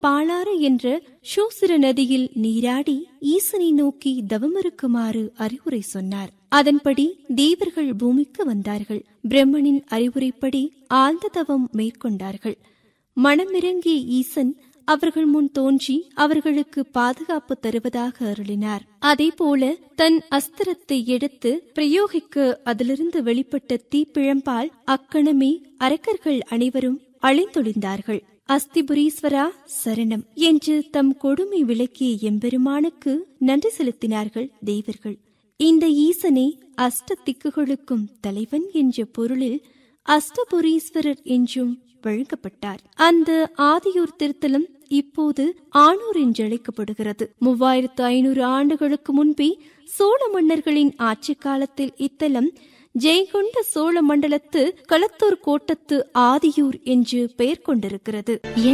பாலாறு என்ற சூசிர நதியில் நீராடி ஈசனை நோக்கி தவமிருக்குமாறு அறிவுரை சொன்னார் அதன்படி தேவர்கள் பூமிக்கு வந்தார்கள் பிரம்மனின் அறிவுரைப்படி ஆழ்ந்த தவம் மேற்கொண்டார்கள் மனமிறங்கிய ஈசன் அவர்கள் முன் தோன்றி அவர்களுக்கு பாதுகாப்பு தருவதாக அருளினார் அதேபோல தன் அஸ்திரத்தை எடுத்து பிரயோகிக்க அதிலிருந்து வெளிப்பட்ட தீப்பிழம்பால் அக்கணமே அரக்கர்கள் அனைவரும் அழிந்தொழிந்தார்கள் அஸ்திபுரீஸ்வரா சரணம் என்று தம் கொடுமை விளக்கிய எம்பெருமானுக்கு நன்றி செலுத்தினார்கள் தேவர்கள் இந்த ஈசனே அஷ்ட திக்குகளுக்கும் தலைவன் என்ற பொருளில் அஷ்டபுரீஸ்வரர் என்றும் வழங்கப்பட்டார் அந்த ஆதியூர் திருத்தலம் இப்போது ஆணூர் என்று அழைக்கப்படுகிறது மூவாயிரத்து ஐநூறு ஆண்டுகளுக்கு முன்பே சோழ மன்னர்களின் ஆட்சி காலத்தில் இத்தலம் ஜெயகொண்ட சோழ மண்டலத்து களத்தூர் கோட்டத்து ஆதியூர் என்று பெயர் கொண்டிருக்கிறது